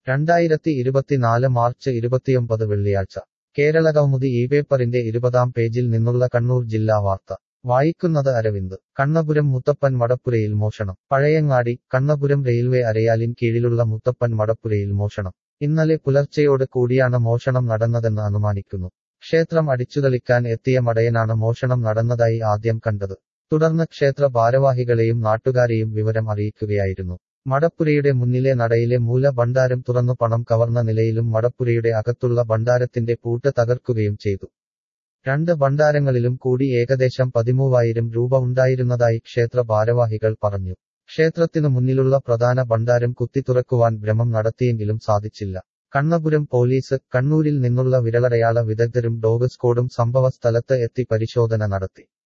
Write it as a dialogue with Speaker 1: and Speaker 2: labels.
Speaker 1: രണ്ടായിരത്തി ഇരുപത്തിനാല് മാർച്ച് ഇരുപത്തിയൊമ്പത് വെള്ളിയാഴ്ച കേരളകൗമുദി ഈ പേപ്പറിന്റെ ഇരുപതാം പേജിൽ നിന്നുള്ള കണ്ണൂർ ജില്ലാ വാർത്ത വായിക്കുന്നത് അരവിന്ദ് കണ്ണപുരം മുത്തപ്പൻ മടപ്പുരയിൽ മോഷണം പഴയങ്ങാടി കണ്ണപുരം റെയിൽവേ അരയാലിൻ കീഴിലുള്ള മുത്തപ്പൻ മടപ്പുരയിൽ മോഷണം ഇന്നലെ പുലർച്ചയോട് കൂടിയാണ് മോഷണം നടന്നതെന്ന് അനുമാനിക്കുന്നു ക്ഷേത്രം അടിച്ചുതളിക്കാൻ എത്തിയ മടയനാണ് മോഷണം നടന്നതായി ആദ്യം കണ്ടത് തുടർന്ന് ക്ഷേത്ര ഭാരവാഹികളെയും നാട്ടുകാരെയും വിവരം അറിയിക്കുകയായിരുന്നു മടപ്പുരയുടെ മുന്നിലെ നടയിലെ മൂല ഭണ്ഡാരം തുറന്നു പണം കവർന്ന നിലയിലും മടപ്പുരയുടെ അകത്തുള്ള ഭണ്ഡാരത്തിന്റെ പൂട്ട് തകർക്കുകയും ചെയ്തു രണ്ട് ഭണ്ഡാരങ്ങളിലും കൂടി ഏകദേശം പതിമൂവായിരം രൂപ ഉണ്ടായിരുന്നതായി ക്ഷേത്ര ഭാരവാഹികൾ പറഞ്ഞു ക്ഷേത്രത്തിനു മുന്നിലുള്ള പ്രധാന ഭണ്ഡാരം കുത്തിത്തുറക്കുവാൻ ഭ്രമം നടത്തിയെങ്കിലും സാധിച്ചില്ല കണ്ണപുരം പോലീസ് കണ്ണൂരിൽ നിന്നുള്ള വിരലടയാള വിദഗ്ധരും ഡോഗ് സ്ക്വാഡും സംഭവ സ്ഥലത്ത് എത്തി പരിശോധന നടത്തി